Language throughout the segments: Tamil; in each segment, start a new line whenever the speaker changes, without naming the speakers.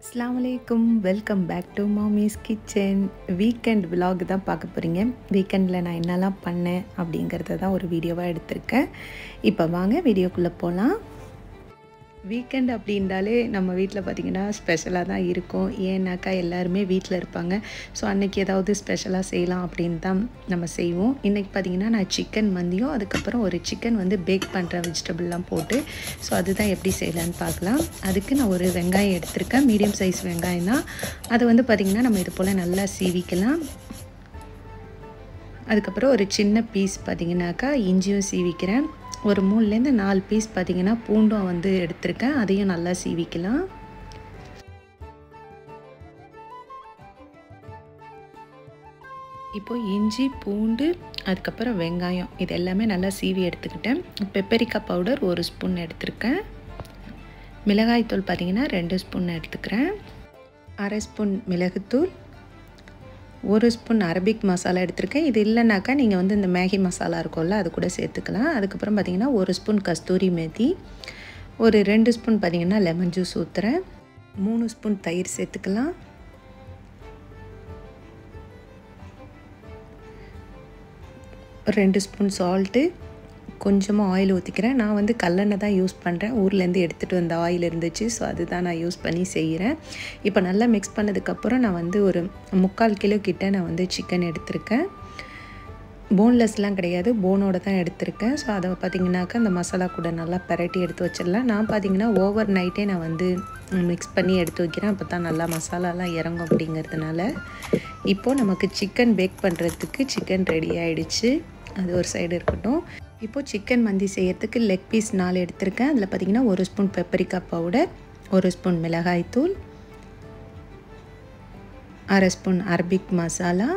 அஸ்ஸலாமு அலைக்கும் welcome back to Mami's kitchen weekend vlog தான் பார்க்க போகிறீங்க வீக்கெண்டில் நான் என்னெல்லாம் பண்ணேன் அப்படிங்கிறத தான் ஒரு வீடியோவாக எடுத்திருக்கேன் இப்போ வாங்க வீடியோக்குள்ளே போகலாம் வீக்கெண்ட் அப்படின்றாலே நம்ம வீட்டில் பார்த்திங்கன்னா ஸ்பெஷலாக தான் இருக்கும் ஏன்னாக்கா எல்லாருமே வீட்டில் இருப்பாங்க ஸோ அன்றைக்கி ஏதாவது ஸ்பெஷலாக செய்யலாம் அப்படின்னு தான் நம்ம செய்வோம் இன்றைக்கி பார்த்திங்கன்னா நான் சிக்கன் மந்தியும் அதுக்கப்புறம் ஒரு சிக்கன் வந்து பேக் பண்ணுற வெஜிடபிள்லாம் போட்டு ஸோ அதுதான் எப்படி செய்யலான்னு பார்க்கலாம் அதுக்கு நான் ஒரு வெங்காயம் எடுத்திருக்கேன் மீடியம் சைஸ் வெங்காயம் தான் அதை வந்து பார்த்திங்கன்னா நம்ம இது போல் நல்லா சீவிக்கலாம் அதுக்கப்புறம் ஒரு சின்ன பீஸ் பார்த்திங்கனாக்கா இஞ்சியும் சீவிக்கிறேன் ஒரு மூணுலேருந்து நாலு பீஸ் பார்த்திங்கன்னா பூண்டும் வந்து எடுத்திருக்கேன் அதையும் நல்லா சீவிக்கலாம் இப்போது இஞ்சி பூண்டு அதுக்கப்புறம் வெங்காயம் இது எல்லாமே நல்லா சீவி எடுத்துக்கிட்டேன் பெப்பரிக்கா பவுடர் ஒரு ஸ்பூன் எடுத்திருக்கேன் மிளகாய்த்தூள் பார்த்திங்கன்னா ரெண்டு ஸ்பூன் எடுத்துக்கிறேன் அரை ஸ்பூன் மிளகுத்தூள் ஒரு ஸ்பூன் அரபிக் மசாலா எடுத்திருக்கேன் இது இல்லைனாக்கா நீங்கள் வந்து இந்த மேகி மசாலா இருக்கும்ல அது கூட சேர்த்துக்கலாம் அதுக்கப்புறம் பார்த்திங்கன்னா ஒரு ஸ்பூன் கஸ்தூரி மேத்தி ஒரு ரெண்டு ஸ்பூன் பார்த்திங்கன்னா லெமன் ஜூஸ் ஊற்றுறேன் மூணு ஸ்பூன் தயிர் சேர்த்துக்கலாம் ரெண்டு ஸ்பூன் சால்ட்டு கொஞ்சமாக ஆயில் ஊற்றிக்கிறேன் நான் வந்து கல்லெண்ணெய் தான் யூஸ் பண்ணுறேன் ஊர்லேருந்து எடுத்துகிட்டு வந்த ஆயில் இருந்துச்சு ஸோ அதுதான் நான் யூஸ் பண்ணி செய்கிறேன் இப்போ நல்லா மிக்ஸ் பண்ணதுக்கப்புறம் நான் வந்து ஒரு முக்கால் கிலோ கிட்ட நான் வந்து சிக்கன் எடுத்திருக்கேன் போன்லெஸ்லாம் கிடையாது போனோட தான் எடுத்திருக்கேன் ஸோ அதை பார்த்திங்கனாக்கா அந்த மசாலா கூட நல்லா பரட்டி எடுத்து வச்சிடலாம் நான் பார்த்திங்கன்னா ஓவர் நைட்டே நான் வந்து மிக்ஸ் பண்ணி எடுத்து வைக்கிறேன் அப்போ தான் நல்லா மசாலாலாம் இறங்கும் அப்படிங்கிறதுனால இப்போது நமக்கு சிக்கன் பேக் பண்ணுறதுக்கு சிக்கன் ரெடி ஆகிடுச்சு அது ஒரு சைடு இருக்கட்டும் இப்போது சிக்கன் மந்தி செய்யறதுக்கு லெக் பீஸ் நாலு எடுத்திருக்கேன் அதில் பார்த்திங்கன்னா ஒரு ஸ்பூன் பெப்பரிக்கா பவுடர் ஒரு ஸ்பூன் மிளகாய்த்தூள் அரை ஸ்பூன் அரபிக் மசாலா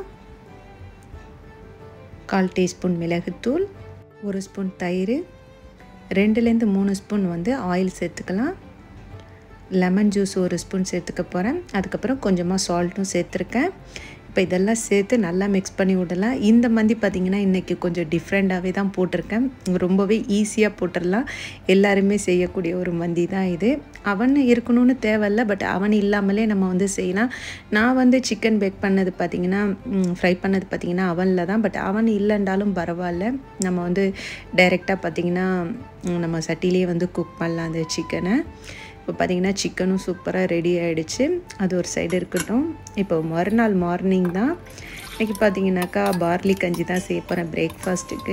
கால் டீஸ்பூன் மிளகுத்தூள் ஒரு ஸ்பூன் தயிர் ரெண்டுலேருந்து மூணு ஸ்பூன் வந்து ஆயில் சேர்த்துக்கலாம் லெமன் ஜூஸ் ஒரு ஸ்பூன் சேர்த்துக்க போகிறேன் அதுக்கப்புறம் கொஞ்சமாக சால்ட்டும் சேர்த்துருக்கேன் இப்போ இதெல்லாம் சேர்த்து நல்லா மிக்ஸ் பண்ணி விடலாம் இந்த மந்தி பார்த்திங்கன்னா இன்றைக்கி கொஞ்சம் டிஃப்ரெண்ட்டாகவே தான் போட்டிருக்கேன் ரொம்பவே ஈஸியாக போட்டுடலாம் எல்லாருமே செய்யக்கூடிய ஒரு மந்தி தான் இது அவன் இருக்கணும்னு தேவையில்ல பட் அவன் இல்லாமலே நம்ம வந்து செய்யலாம் நான் வந்து சிக்கன் பேக் பண்ணது பார்த்திங்கன்னா ஃப்ரை பண்ணது பார்த்திங்கன்னா அவனில் தான் பட் அவன் இல்லைன்றாலும் பரவாயில்ல நம்ம வந்து டைரெக்டாக பார்த்திங்கன்னா நம்ம சட்டிலேயே வந்து குக் பண்ணலாம் அந்த சிக்கனை இப்போ பார்த்திங்கன்னா சிக்கனும் சூப்பராக ரெடி ஆகிடுச்சு அது ஒரு சைடு இருக்கட்டும் இப்போ மறுநாள் மார்னிங் தான் இன்றைக்கி பார்த்தீங்கன்னாக்கா பார்லி கஞ்சி தான் செய்ய போகிறேன் பிரேக்ஃபாஸ்ட்டுக்கு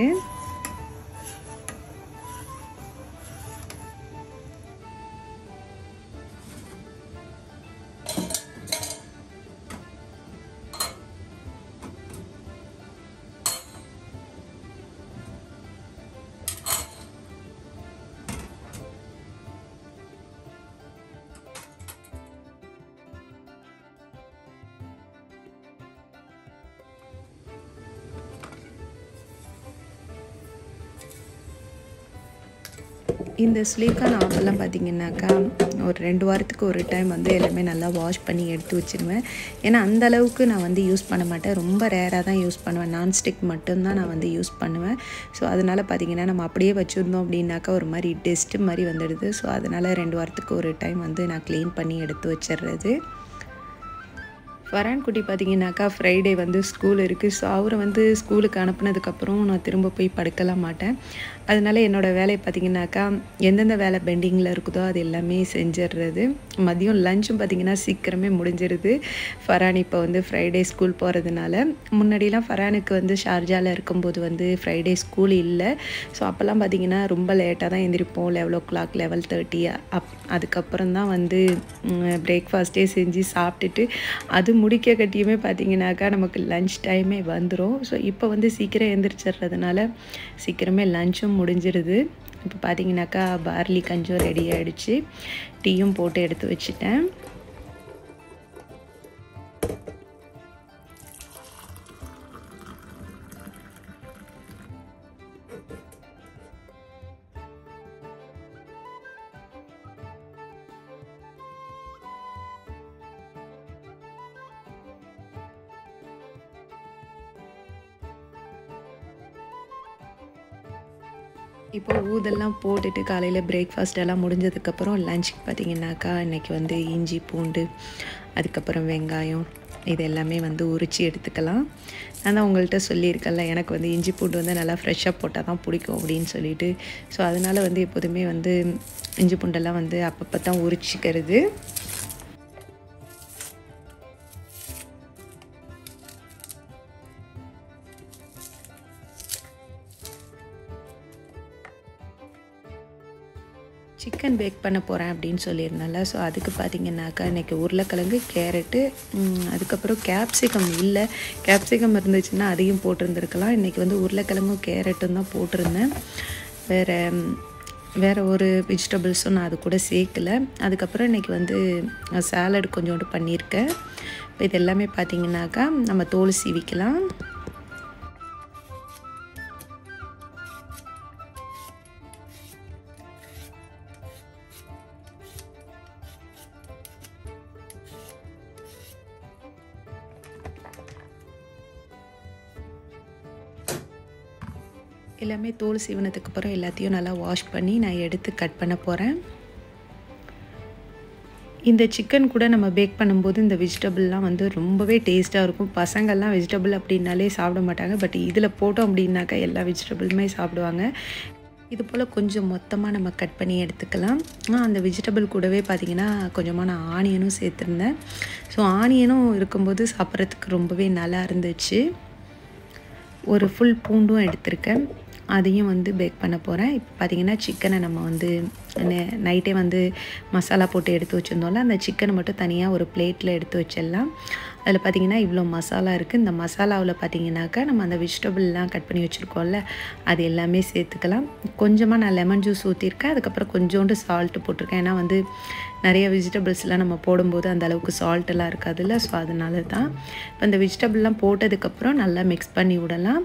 இந்த ஸ்லீக்கான ஆப்பெல்லாம் பார்த்திங்கனாக்கா ஒரு ரெண்டு வாரத்துக்கு ஒரு டைம் வந்து எல்லாமே நல்லா வாஷ் பண்ணி எடுத்து வச்சுருவேன் ஏன்னா அந்த அளவுக்கு நான் வந்து யூஸ் பண்ண மாட்டேன் ரொம்ப ரேராக தான் யூஸ் பண்ணுவேன் நான்ஸ்டிக் மட்டும்தான் நான் வந்து யூஸ் பண்ணுவேன் ஸோ அதனால் பார்த்திங்கன்னா நம்ம அப்படியே வச்சுருந்தோம் அப்படின்னாக்கா ஒரு மாதிரி டெஸ்ட்டு மாதிரி வந்துடுது ஸோ அதனால் ரெண்டு வாரத்துக்கு ஒரு டைம் வந்து நான் க்ளீன் பண்ணி எடுத்து வச்சிடுறது ஃபரான் குட்டி பார்த்தீங்கன்னாக்கா ஃப்ரைடே வந்து ஸ்கூல் இருக்குது ஸோ அவரை வந்து ஸ்கூலுக்கு அனுப்புனதுக்கப்புறம் நான் திரும்ப போய் படுக்கலாம் மாட்டேன் அதனால என்னோடய வேலையை பார்த்திங்கனாக்கா எந்தெந்த வேலை பெண்டிங்கில் இருக்குதோ அது எல்லாமே செஞ்சிடுறது மதியம் லஞ்சும் பார்த்திங்கன்னா சீக்கிரமே முடிஞ்சிருது ஃபரான் இப்போ வந்து ஃப்ரைடே ஸ்கூல் போகிறதுனால முன்னாடிலாம் ஃபரானுக்கு வந்து ஷார்ஜாவில் இருக்கும்போது வந்து ஃப்ரைடே ஸ்கூல் இல்லை ஸோ அப்போல்லாம் பார்த்திங்கன்னா ரொம்ப லேட்டாக தான் எழுந்திரிப்போம் level o'clock level thirty up அதுக்கப்புறம் தான் வந்து பிரேக்ஃபாஸ்ட்டே செஞ்சு சாப்பிட்டுட்டு அது முடிக்க கட்டியுமே பார்த்திங்கனாக்கா நமக்கு லஞ்ச் டைமே வந்துடும் ஸோ இப்போ வந்து சீக்கிரம் எழுந்திரிச்சிட்றதுனால சீக்கிரமே லஞ்சும் முடிஞ்சிருது இப்போ பார்த்தீங்கன்னாக்கா பார்லி கஞ்சும் ரெடி ஆகிடுச்சு டீயும் போட்டு எடுத்து வச்சுட்டேன் இப்போ ஊதெல்லாம் போட்டுட்டு காலையில் பிரேக்ஃபாஸ்ட் எல்லாம் முடிஞ்சதுக்கப்புறம் லஞ்சுக்கு பார்த்தீங்கன்னாக்கா இன்றைக்கி வந்து இஞ்சி பூண்டு அதுக்கப்புறம் வெங்காயம் இது எல்லாமே வந்து உரித்து எடுத்துக்கலாம் நான் தான் உங்கள்கிட்ட சொல்லியிருக்கேன்ல எனக்கு வந்து இஞ்சி பூண்டு வந்து நல்லா ஃப்ரெஷ்ஷாக போட்டால் தான் பிடிக்கும் அப்படின்னு சொல்லிட்டு ஸோ அதனால் வந்து எப்போதுமே வந்து இஞ்சி பூண்டெல்லாம் வந்து அப்பப்போ தான் உரிச்சிக்கிறது சிக்கன் பேக் பண்ண போகிறேன் அப்படின்னு சொல்லியிருந்தேன்ல ஸோ அதுக்கு பார்த்தீங்கன்னாக்கா இன்றைக்கி உருளைக்கிழங்கு கேரட்டு அதுக்கப்புறம் கேப்சிகம் இல்லை கேப்சிகம் இருந்துச்சுன்னா அதையும் போட்டிருந்துருக்கலாம் இன்றைக்கி வந்து உருளைக்கிழங்கும் கேரட்டும் தான் போட்டிருந்தேன் வேறு வேறு ஒரு வெஜிடபிள்ஸும் நான் அது கூட சேர்க்கலை அதுக்கப்புறம் இன்றைக்கி வந்து சாலட் கொஞ்சோண்டு பண்ணியிருக்கேன் இப்போ இது எல்லாமே பார்த்தீங்கன்னாக்கா நம்ம தோல் சீவிக்கலாம் எல்லாமே தோல் சீவனத்துக்கு அப்புறம் எல்லாத்தையும் நல்லா வாஷ் பண்ணி நான் எடுத்து கட் பண்ண போகிறேன் இந்த சிக்கன் கூட நம்ம பேக் பண்ணும்போது இந்த வெஜிடபிள்லாம் வந்து ரொம்பவே டேஸ்ட்டாக இருக்கும் பசங்கள்லாம் வெஜிடபிள் அப்படின்னாலே சாப்பிட மாட்டாங்க பட் இதில் போட்டோம் அப்படின்னாக்கா எல்லா வெஜிடபிளுமே சாப்பிடுவாங்க இது போல் கொஞ்சம் மொத்தமாக நம்ம கட் பண்ணி எடுத்துக்கலாம் அந்த வெஜிடபிள் கூடவே பார்த்திங்கன்னா கொஞ்சமாக நான் ஆனியனும் சேர்த்துருந்தேன் ஸோ ஆனியனும் இருக்கும்போது சாப்பிட்றதுக்கு ரொம்பவே நல்லா இருந்துச்சு ஒரு ஃபுல் பூண்டும் எடுத்திருக்கேன் அதையும் வந்து பேக் பண்ண போகிறேன் இப்போ பார்த்திங்கன்னா சிக்கனை நம்ம வந்து நைட்டே வந்து மசாலா போட்டு எடுத்து வச்சுருந்தோம்ல அந்த சிக்கனை மட்டும் தனியாக ஒரு பிளேட்டில் எடுத்து வச்சிடலாம் அதில் பார்த்திங்கன்னா இவ்வளோ மசாலா இருக்குது இந்த மசாலாவில் பார்த்திங்கனாக்கா நம்ம அந்த வெஜிடபிள்லாம் கட் பண்ணி வச்சுருக்கோம்ல அது எல்லாமே சேர்த்துக்கலாம் கொஞ்சமாக நான் லெமன் ஜூஸ் ஊற்றிருக்கேன் அதுக்கப்புறம் கொஞ்சோண்டு சால்ட்டு போட்டிருக்கேன் ஏன்னா வந்து நிறைய வெஜிடபிள்ஸ்லாம் நம்ம போடும்போது அந்த அளவுக்கு சால்ட்டெல்லாம் இருக்காதுல்ல ஸோ அதனால தான் இப்போ அந்த வெஜிடபிள்லாம் போட்டதுக்கப்புறம் நல்லா மிக்ஸ் பண்ணி விடலாம்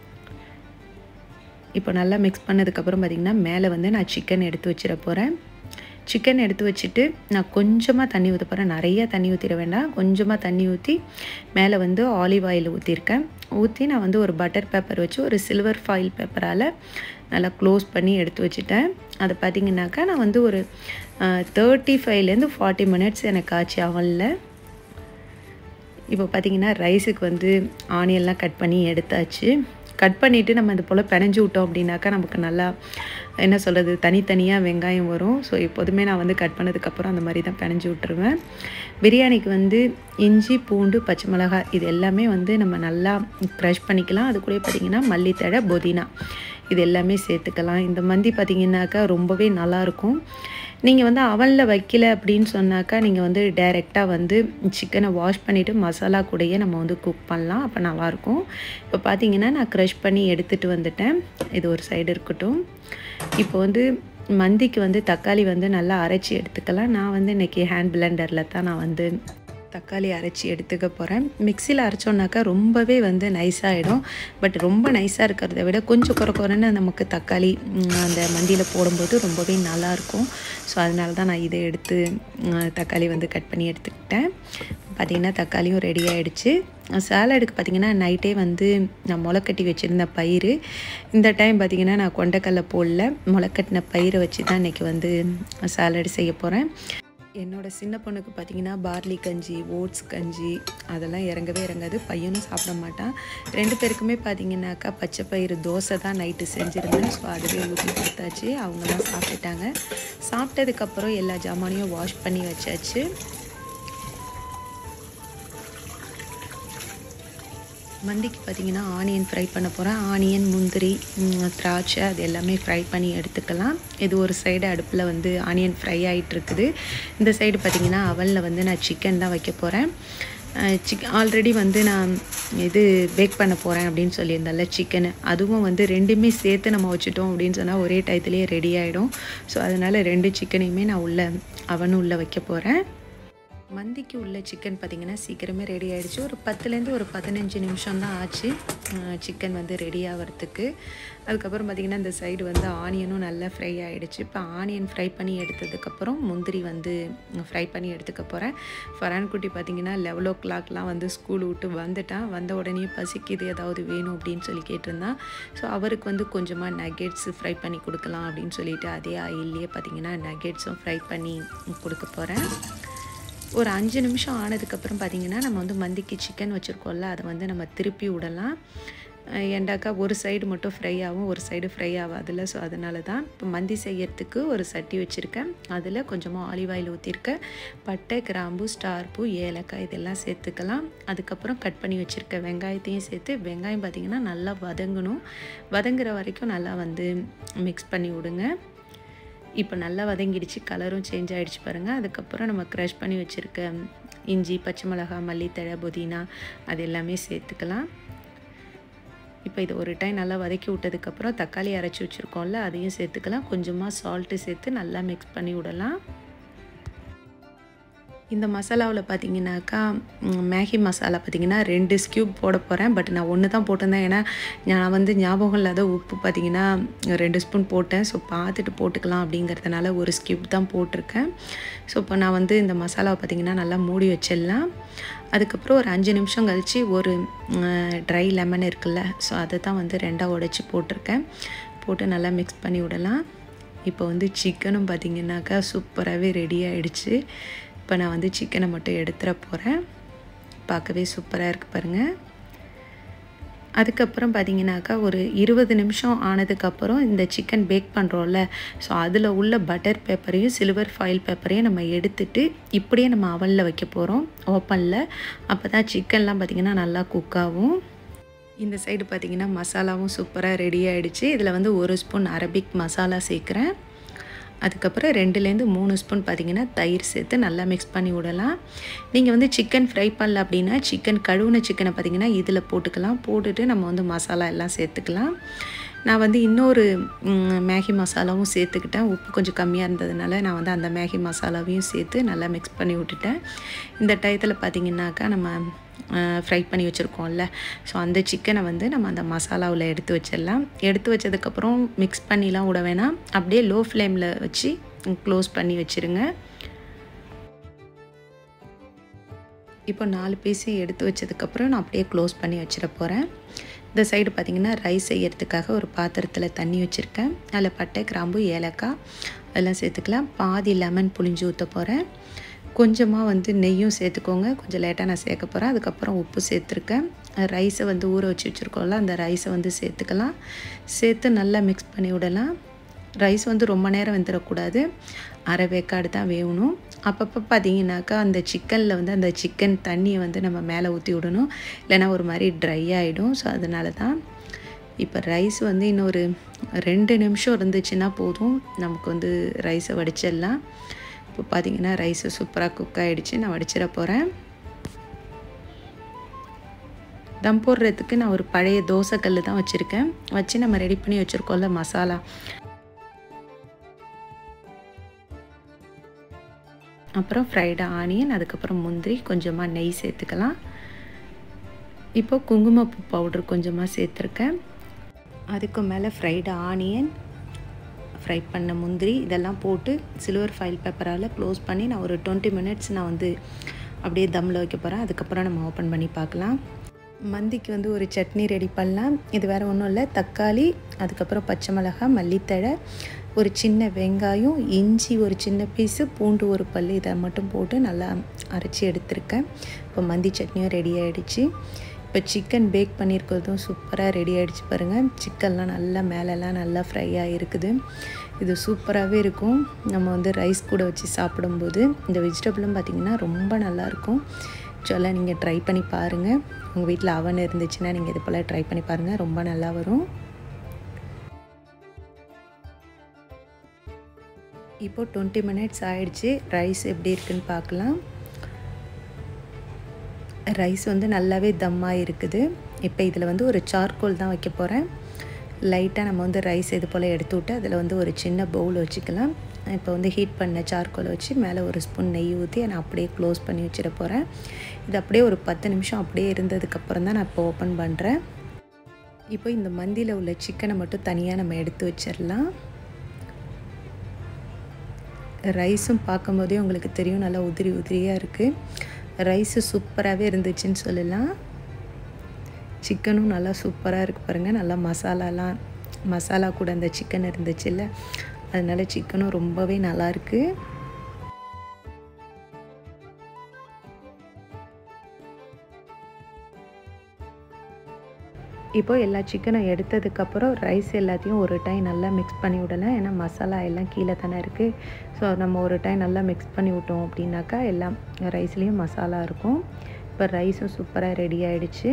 இப்போ நல்லா மிக்ஸ் பண்ணதுக்கப்புறம் பார்த்திங்கன்னா மேலே வந்து நான் சிக்கன் எடுத்து வச்சிட போகிறேன் சிக்கன் எடுத்து வச்சுட்டு நான் கொஞ்சமாக தண்ணி ஊற்ற போகிறேன் நிறைய தண்ணி ஊற்றிட வேண்டாம் கொஞ்சமாக தண்ணி ஊற்றி மேலே வந்து ஆலிவ் ஆயில் ஊற்றிருக்கேன் ஊற்றி நான் வந்து ஒரு பட்டர் பேப்பர் வச்சு ஒரு சில்வர் ஃபாயில் பேப்பரால் நல்லா க்ளோஸ் பண்ணி எடுத்து வச்சுட்டேன் அதை பார்த்திங்கனாக்கா நான் வந்து ஒரு தேர்ட்டி ஃபைவ்லேருந்து ஃபார்ட்டி மினிட்ஸ் எனக்கு ஆச்சு அவனில் இப்போ பார்த்திங்கன்னா ரைஸுக்கு வந்து ஆனியன்லாம் கட் பண்ணி எடுத்தாச்சு கட் பண்ணிவிட்டு நம்ம இது போல் பிணைஞ்சு விட்டோம் அப்படின்னாக்கா நமக்கு நல்லா என்ன சொல்கிறது தனித்தனியாக வெங்காயம் வரும் ஸோ எப்போதுமே நான் வந்து கட் பண்ணதுக்கப்புறம் அந்த மாதிரி தான் பிணைஞ்சு விட்ருவேன் பிரியாணிக்கு வந்து இஞ்சி பூண்டு பச்சை மிளகாய் இது எல்லாமே வந்து நம்ம நல்லா க்ரஷ் பண்ணிக்கலாம் அது கூட பார்த்திங்கன்னா மல்லித்தழை புதினா இது எல்லாமே சேர்த்துக்கலாம் இந்த மந்தி பார்த்திங்கனாக்கா ரொம்பவே நல்லாயிருக்கும் நீங்கள் வந்து அவனில் வைக்கல அப்படின்னு சொன்னாக்கா நீங்கள் வந்து டைரெக்டாக வந்து சிக்கனை வாஷ் பண்ணிவிட்டு மசாலா கூடயே நம்ம வந்து குக் பண்ணலாம் அப்போ நல்லாயிருக்கும் இப்போ பார்த்தீங்கன்னா நான் க்ரஷ் பண்ணி எடுத்துகிட்டு வந்துட்டேன் இது ஒரு சைடு இருக்கட்டும் இப்போ வந்து மந்திக்கு வந்து தக்காளி வந்து நல்லா அரைச்சி எடுத்துக்கலாம் நான் வந்து இன்றைக்கி ஹேண்ட் பிளெண்டரில் தான் நான் வந்து தக்காளி அரைச்சி எடுத்துக்க போகிறேன் மிக்சியில் அரைச்சோன்னாக்கா ரொம்பவே வந்து நைஸாகிடும் பட் ரொம்ப நைஸாக இருக்கிறத விட கொஞ்சம் குறை குறைன்னு நமக்கு தக்காளி அந்த மந்தியில் போடும்போது ரொம்பவே நல்லாயிருக்கும் ஸோ அதனால தான் நான் இதை எடுத்து தக்காளி வந்து கட் பண்ணி எடுத்துக்கிட்டேன் பார்த்திங்கன்னா தக்காளியும் ரெடி ஆகிடுச்சு சாலடுக்கு பார்த்திங்கன்னா நைட்டே வந்து நான் முளைக்கட்டி வச்சுருந்த பயிர் இந்த டைம் பார்த்திங்கன்னா நான் கொண்டக்கடலை போடல முளைக்கட்டின பயிரை வச்சு தான் இன்றைக்கி வந்து சாலடு செய்ய போகிறேன் என்னோடய சின்ன பொண்ணுக்கு பார்த்தீங்கன்னா பார்லி கஞ்சி ஓட்ஸ் கஞ்சி அதெல்லாம் இறங்கவே இறங்காது பையனும் சாப்பிட மாட்டான் ரெண்டு பேருக்குமே பார்த்தீங்கன்னாக்கா பச்சை பயிறு தோசை தான் நைட்டு செஞ்சுருந்தேன் ஸோ அதுவே ஊற்றி கொடுத்தாச்சு அவங்களாம் சாப்பிட்டுட்டாங்க சாப்பிட்டதுக்கப்புறம் எல்லா ஜாமானையும் வாஷ் பண்ணி வச்சாச்சு மந்திக்கு பார்த்தீங்கன்னா ஆனியன் ஃப்ரை பண்ண போகிறேன் ஆனியன் முந்திரி திராட்சை அது எல்லாமே ஃப்ரை பண்ணி எடுத்துக்கலாம் இது ஒரு சைடு அடுப்பில் வந்து ஆனியன் ஃப்ரை ஆகிட்டு இருக்குது இந்த சைடு பார்த்திங்கன்னா அவலில் வந்து நான் சிக்கன் தான் வைக்க போகிறேன் சிக் ஆல்ரெடி வந்து நான் இது பேக் பண்ண போகிறேன் அப்படின்னு சொல்லியிருந்தேன்ல சிக்கனு அதுவும் வந்து ரெண்டுமே சேர்த்து நம்ம வச்சுட்டோம் அப்படின்னு சொன்னால் ஒரே டயத்துலேயே ரெடி ஆகிடும் ஸோ அதனால் ரெண்டு சிக்கனையுமே நான் உள்ள அவனும் உள்ளே வைக்க போகிறேன் மந்திக்கு உள்ள சிக்கன் பார்த்திங்கன்னா சீக்கிரமே ரெடி ஆகிடுச்சு ஒரு பத்துலேருந்து ஒரு பதினஞ்சு நிமிஷம் தான் ஆச்சு சிக்கன் வந்து ரெடி ஆகிறதுக்கு அதுக்கப்புறம் பார்த்திங்கன்னா இந்த சைடு வந்து ஆனியனும் நல்லா ஃப்ரை ஆகிடுச்சு இப்போ ஆனியன் ஃப்ரை பண்ணி எடுத்ததுக்கப்புறம் முந்திரி வந்து ஃப்ரை பண்ணி எடுத்துக்க போகிறேன் ஃபரான் குட்டி பார்த்திங்கன்னா லெவல் ஓ கிளாக்லாம் வந்து ஸ்கூல் விட்டு வந்துட்டான் வந்த உடனே பசிக்குது ஏதாவது வேணும் அப்படின்னு சொல்லி கேட்டிருந்தான் ஸோ அவருக்கு வந்து கொஞ்சமாக நகெட்ஸ் ஃப்ரை பண்ணி கொடுக்கலாம் அப்படின்னு சொல்லிட்டு அதே ஆயிலே பார்த்திங்கன்னா நகெட்ஸும் ஃப்ரை பண்ணி கொடுக்க போகிறேன் ஒரு அஞ்சு நிமிஷம் ஆனதுக்கப்புறம் பார்த்திங்கன்னா நம்ம வந்து மந்திக்கு சிக்கன் வச்சுருக்கோம்ல அதை வந்து நம்ம திருப்பி விடலாம் ஏண்டாக்கா ஒரு சைடு மட்டும் ஃப்ரை ஆகும் ஒரு சைடு ஃப்ரை ஆகாதுல்ல ஸோ அதனால தான் இப்போ மந்தி செய்யறதுக்கு ஒரு சட்டி வச்சுருக்கேன் அதில் கொஞ்சமாக ஆலிவ் ஆயில் ஊற்றிருக்கேன் பட்டை கிராம்பு ஸ்டார் பூ ஏலக்காய் இதெல்லாம் சேர்த்துக்கலாம் அதுக்கப்புறம் கட் பண்ணி வச்சுருக்க வெங்காயத்தையும் சேர்த்து வெங்காயம் பார்த்திங்கன்னா நல்லா வதங்கணும் வதங்குற வரைக்கும் நல்லா வந்து மிக்ஸ் பண்ணி விடுங்க இப்போ நல்லா வதங்கிடுச்சு கலரும் சேஞ்ச் ஆகிடுச்சு பாருங்கள் அதுக்கப்புறம் நம்ம க்ரஷ் பண்ணி வச்சுருக்க இஞ்சி பச்சை மிளகா மல்லித்தழை புதினா அது எல்லாமே சேர்த்துக்கலாம் இப்போ இது ஒரு டைம் நல்லா வதக்கி விட்டதுக்கப்புறம் தக்காளி அரைச்சி வச்சுருக்கோம்ல அதையும் சேர்த்துக்கலாம் கொஞ்சமாக சால்ட்டு சேர்த்து நல்லா மிக்ஸ் பண்ணி விடலாம் இந்த மசாலாவில் பார்த்தீங்கன்னாக்கா மேகி மசாலா பார்த்தீங்கன்னா ரெண்டு ஸ்கியூப் போட போகிறேன் பட் நான் ஒன்று தான் போட்டிருந்தேன் ஏன்னா நான் வந்து ஞாபகம் இல்லாத உப்பு பார்த்தீங்கன்னா ரெண்டு ஸ்பூன் போட்டேன் ஸோ பார்த்துட்டு போட்டுக்கலாம் அப்படிங்கிறதுனால ஒரு ஸ்கியூப் தான் போட்டிருக்கேன் ஸோ இப்போ நான் வந்து இந்த மசாலாவை பார்த்திங்கன்னா நல்லா மூடி வச்சிடலாம் அதுக்கப்புறம் ஒரு அஞ்சு நிமிஷம் கழித்து ஒரு ட்ரை லெமன் இருக்குல்ல ஸோ அதை தான் வந்து ரெண்டாக உடச்சி போட்டிருக்கேன் போட்டு நல்லா மிக்ஸ் பண்ணி விடலாம் இப்போ வந்து சிக்கனும் பார்த்திங்கனாக்கா சூப்பராகவே ரெடி ஆகிடுச்சு இப்போ நான் வந்து சிக்கனை மட்டும் எடுத்துட போகிறேன் பார்க்கவே சூப்பராக இருக்குது பாருங்கள் அதுக்கப்புறம் பார்த்தீங்கன்னாக்கா ஒரு இருபது நிமிஷம் ஆனதுக்கப்புறம் இந்த சிக்கன் பேக் பண்ணுறோம்ல ஸோ அதில் உள்ள பட்டர் பேப்பரையும் சில்வர் ஃபாயில் பேப்பரையும் நம்ம எடுத்துட்டு இப்படியே நம்ம அவலில் வைக்க போகிறோம் ஓப்பனில் அப்போ தான் சிக்கன்லாம் பார்த்திங்கன்னா நல்லா குக் ஆகும் இந்த சைடு பார்த்திங்கன்னா மசாலாவும் சூப்பராக ரெடி ஆகிடுச்சு இதில் வந்து ஒரு ஸ்பூன் அரபிக் மசாலா சேர்க்குறேன் அதுக்கப்புறம் ரெண்டுலேருந்து மூணு ஸ்பூன் பார்த்திங்கன்னா தயிர் சேர்த்து நல்லா மிக்ஸ் பண்ணி விடலாம் நீங்கள் வந்து சிக்கன் ஃப்ரை பண்ணல அப்படின்னா சிக்கன் கழுவுன சிக்கனை பார்த்திங்கன்னா இதில் போட்டுக்கலாம் போட்டுட்டு நம்ம வந்து மசாலா எல்லாம் சேர்த்துக்கலாம் நான் வந்து இன்னொரு மேகி மசாலாவும் சேர்த்துக்கிட்டேன் உப்பு கொஞ்சம் கம்மியாக இருந்ததுனால நான் வந்து அந்த மேகி மசாலாவையும் சேர்த்து நல்லா மிக்ஸ் பண்ணி விட்டுட்டேன் இந்த டயத்தில் பார்த்திங்கனாக்கா நம்ம ஃப்ரை பண்ணி வச்சுருக்கோம்ல ஸோ அந்த சிக்கனை வந்து நம்ம அந்த மசாலாவில் எடுத்து வச்சிடலாம் எடுத்து வச்சதுக்கப்புறம் மிக்ஸ் பண்ணிலாம் விட வேணாம் அப்படியே லோ ஃப்ளேமில் வச்சு க்ளோஸ் பண்ணி வச்சுருங்க இப்போ நாலு பீஸையும் எடுத்து வச்சதுக்கப்புறம் நான் அப்படியே க்ளோஸ் பண்ணி வச்சிட போகிறேன் இந்த சைடு பார்த்திங்கன்னா ரைஸ் செய்யறதுக்காக ஒரு பாத்திரத்தில் தண்ணி வச்சுருக்கேன் அதில் பட்டை கிராம்பு ஏலக்காய் அதெல்லாம் சேர்த்துக்கலாம் பாதி லெமன் புளிஞ்சு ஊற்ற போகிறேன் கொஞ்சமாக வந்து நெய்யும் சேர்த்துக்கோங்க கொஞ்சம் லேட்டாக நான் சேர்க்க போகிறேன் அதுக்கப்புறம் உப்பு சேர்த்துருக்கேன் ரைஸை வந்து ஊற வச்சு வச்சுருக்கோம்ல அந்த ரைஸை வந்து சேர்த்துக்கலாம் சேர்த்து நல்லா மிக்ஸ் பண்ணி விடலாம் ரைஸ் வந்து ரொம்ப நேரம் வெந்துடக்கூடாது அரை வேக்காடு தான் வேகணும் அப்பப்போ பார்த்தீங்கன்னாக்கா அந்த சிக்கனில் வந்து அந்த சிக்கன் தண்ணியை வந்து நம்ம மேலே ஊற்றி விடணும் இல்லைன்னா ஒரு மாதிரி ட்ரை ஆகிடும் ஸோ அதனால தான் இப்போ ரைஸ் வந்து இன்னொரு ரெண்டு நிமிஷம் இருந்துச்சுன்னா போதும் நமக்கு வந்து ரைஸை வடிச்சிடலாம் இப்போ பார்த்தீங்கன்னா ரைஸு சூப்பராக குக் ஆகிடுச்சு நான் வடிச்சிட போகிறேன் தம் போடுறதுக்கு நான் ஒரு பழைய தோசைக்கல் தான் வச்சுருக்கேன் வச்சு நம்ம ரெடி பண்ணி வச்சுருக்கோம்ல மசாலா அப்புறம் ஃப்ரைடு ஆனியன் அதுக்கப்புறம் முந்திரி கொஞ்சமாக நெய் சேர்த்துக்கலாம் இப்போ குங்குமப்பூ பவுடர் கொஞ்சமாக சேர்த்துருக்கேன் அதுக்கு மேலே ஃப்ரைடு ஆனியன் ஃப்ரை பண்ண முந்திரி இதெல்லாம் போட்டு சில்வர் ஃபைல் பேப்பரால் க்ளோஸ் பண்ணி நான் ஒரு டுவெண்ட்டி மினிட்ஸ் நான் வந்து அப்படியே தம்மில் வைக்க போகிறேன் அதுக்கப்புறம் நம்ம ஓப்பன் பண்ணி பார்க்கலாம் மந்திக்கு வந்து ஒரு சட்னி ரெடி பண்ணலாம் இது வேறு ஒன்றும் இல்லை தக்காளி அதுக்கப்புறம் பச்சை மிளகாய் மல்லித்தழை ஒரு சின்ன வெங்காயம் இஞ்சி ஒரு சின்ன பீஸு பூண்டு ஒரு பல் இதை மட்டும் போட்டு நல்லா அரைச்சி எடுத்திருக்கேன் இப்போ மந்தி சட்னியும் ரெடி ஆகிடுச்சு இப்போ சிக்கன் பேக் பண்ணியிருக்கிறதும் சூப்பராக ரெடி ஆகிடுச்சு பாருங்கள் சிக்கன்லாம் நல்லா மேலெல்லாம் நல்லா ஃப்ரை ஆகிருக்குது இது சூப்பராகவே இருக்கும் நம்ம வந்து ரைஸ் கூட வச்சு சாப்பிடும்போது இந்த வெஜிடபிளும் பார்த்திங்கன்னா ரொம்ப நல்லாயிருக்கும் சொல்ல நீங்கள் ட்ரை பண்ணி பாருங்கள் உங்கள் வீட்டில் அவன் இருந்துச்சுன்னா நீங்கள் இது போல் ட்ரை பண்ணி பாருங்கள் ரொம்ப நல்லா வரும் இப்போது டுவெண்ட்டி மினிட்ஸ் ஆகிடுச்சு ரைஸ் எப்படி இருக்குன்னு பார்க்கலாம் ரைஸ் வந்து நல்லாவே தம்மாக இருக்குது இப்போ இதில் வந்து ஒரு சார்கோல் தான் வைக்க போகிறேன் லைட்டாக நம்ம வந்து ரைஸ் இது போல் எடுத்து விட்டு அதில் வந்து ஒரு சின்ன பவுல் வச்சுக்கலாம் இப்போ வந்து ஹீட் பண்ண சார்கோலை வச்சு மேலே ஒரு ஸ்பூன் நெய் ஊற்றி நான் அப்படியே க்ளோஸ் பண்ணி வச்சிட போகிறேன் இது அப்படியே ஒரு பத்து நிமிஷம் அப்படியே இருந்ததுக்கப்புறம் தான் நான் இப்போ ஓப்பன் பண்ணுறேன் இப்போ இந்த மந்தியில் உள்ள சிக்கனை மட்டும் தனியாக நம்ம எடுத்து வச்சிடலாம் ரைஸும் பார்க்கும்போதே உங்களுக்கு தெரியும் நல்லா உதிரி உதிரியாக இருக்குது ரைஸு சூப்பராகவே இருந்துச்சுன்னு சொல்லலாம் சிக்கனும் நல்லா சூப்பராக இருக்குது பாருங்கள் நல்லா மசாலாலாம் மசாலா கூட அந்த சிக்கன் இருந்துச்சுல்ல அதனால சிக்கனும் ரொம்பவே நல்லாயிருக்கு இப்போ எல்லா சிக்கனும் எடுத்ததுக்கப்புறம் ரைஸ் எல்லாத்தையும் ஒரு டைம் நல்லா மிக்ஸ் பண்ணி விடலாம் ஏன்னா மசாலா எல்லாம் கீழே தானே இருக்குது ஸோ நம்ம ஒரு டைம் நல்லா மிக்ஸ் பண்ணி விட்டோம் அப்படின்னாக்கா எல்லாம் ரைஸ்லேயும் மசாலா இருக்கும் இப்போ ரைஸும் சூப்பராக ரெடி ஆகிடுச்சு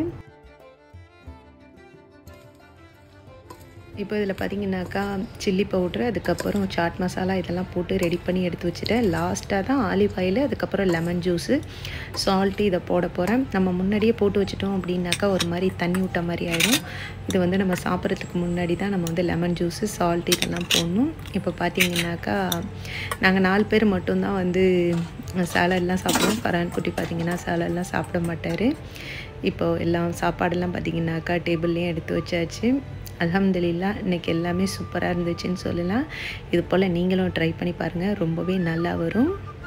இப்போ இதில் பார்த்தீங்கன்னாக்கா சில்லி பவுட்ரு அதுக்கப்புறம் சாட் மசாலா இதெல்லாம் போட்டு ரெடி பண்ணி எடுத்து வச்சுட்டேன் லாஸ்ட்டாக தான் ஆலிவ் ஆயில் அதுக்கப்புறம் லெமன் ஜூஸு சால்ட்டு இதை போட போகிறேன் நம்ம முன்னாடியே போட்டு வச்சுட்டோம் அப்படின்னாக்கா ஒரு மாதிரி தண்ணி விட்ட மாதிரி ஆகிடும் இது வந்து நம்ம சாப்பிட்றதுக்கு முன்னாடி தான் நம்ம வந்து லெமன் ஜூஸு சால்ட்டு இதெல்லாம் போடணும் இப்போ பார்த்தீங்கன்னாக்கா நாங்கள் நாலு பேர் மட்டும்தான் வந்து சாலட்லாம் சாப்பிடுவோம் பரான் குட்டி பார்த்தீங்கன்னா சாலட்லாம் சாப்பிட மாட்டார் இப்போது எல்லாம் சாப்பாடெல்லாம் பார்த்தீங்கன்னாக்கா டேபிள்லேயும் எடுத்து வச்சாச்சு அலமதுல்லா இன்றைக்கி எல்லாமே சூப்பராக இருந்துச்சுன்னு சொல்லலாம் இது போல் நீங்களும் ட்ரை பண்ணி பாருங்கள் ரொம்பவே நல்லா வரும்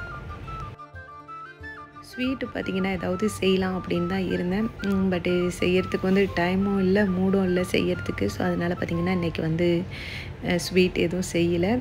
ஸ்வீட்டு பார்த்திங்கன்னா ஏதாவது செய்யலாம் அப்படின்னு தான் இருந்தேன் பட்டு செய்யறதுக்கு வந்து டைமும் இல்லை மூடும் இல்லை செய்யறதுக்கு ஸோ அதனால் பார்த்திங்கன்னா இன்றைக்கி வந்து ஸ்வீட் எதுவும் செய்யலை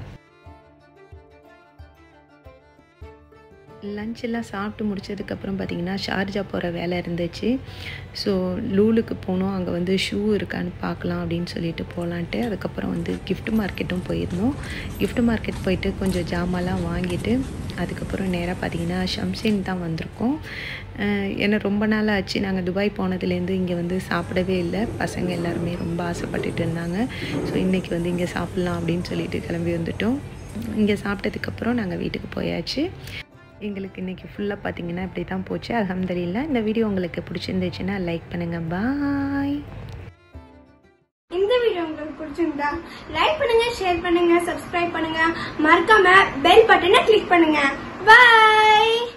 லஞ்செல்லாம் சாப்பிட்டு முடிச்சதுக்கப்புறம் பார்த்திங்கன்னா ஷார்ஜா போகிற வேலை இருந்துச்சு ஸோ லூலுக்கு போனோம் அங்கே வந்து ஷூ இருக்கான்னு பார்க்கலாம் அப்படின்னு சொல்லிட்டு போகலான்ட்டு அதுக்கப்புறம் வந்து கிஃப்ட் மார்க்கெட்டும் போயிருந்தோம் கிஃப்ட் மார்க்கெட் போயிட்டு கொஞ்சம் ஜாமான்லாம் வாங்கிட்டு அதுக்கப்புறம் நேராக பார்த்தீங்கன்னா ஷம்ஷின் தான் வந்திருக்கோம் ஏன்னா ரொம்ப நாள் ஆச்சு நாங்கள் துபாய் போனதுலேருந்து இங்கே வந்து சாப்பிடவே இல்லை பசங்க எல்லாருமே ரொம்ப ஆசைப்பட்டுட்டு இருந்தாங்க ஸோ இன்றைக்கி வந்து இங்கே சாப்பிட்லாம் அப்படின்னு சொல்லிட்டு கிளம்பி வந்துட்டோம் இங்கே சாப்பிட்டதுக்கப்புறம் நாங்கள் வீட்டுக்கு போயாச்சு எங்களுக்கு இன்றைக்கி ஃபுல்லாக பார்த்தீங்கன்னா இப்படி தான் போச்சு அலமதுல்லா இந்த வீடியோ உங்களுக்கு பிடிச்சிருந்துச்சுன்னா லைக் பண்ணுங்கள் பாய்
இந்த வீடியோ உங்களுக்கு பிடிச்சிருந்தா லைக் பண்ணுங்க ஷேர் பண்ணுங்க சப்ஸ்கிரைப் பண்ணுங்க மறக்காம பெல் பட்டனை கிளிக் பண்ணுங்க பை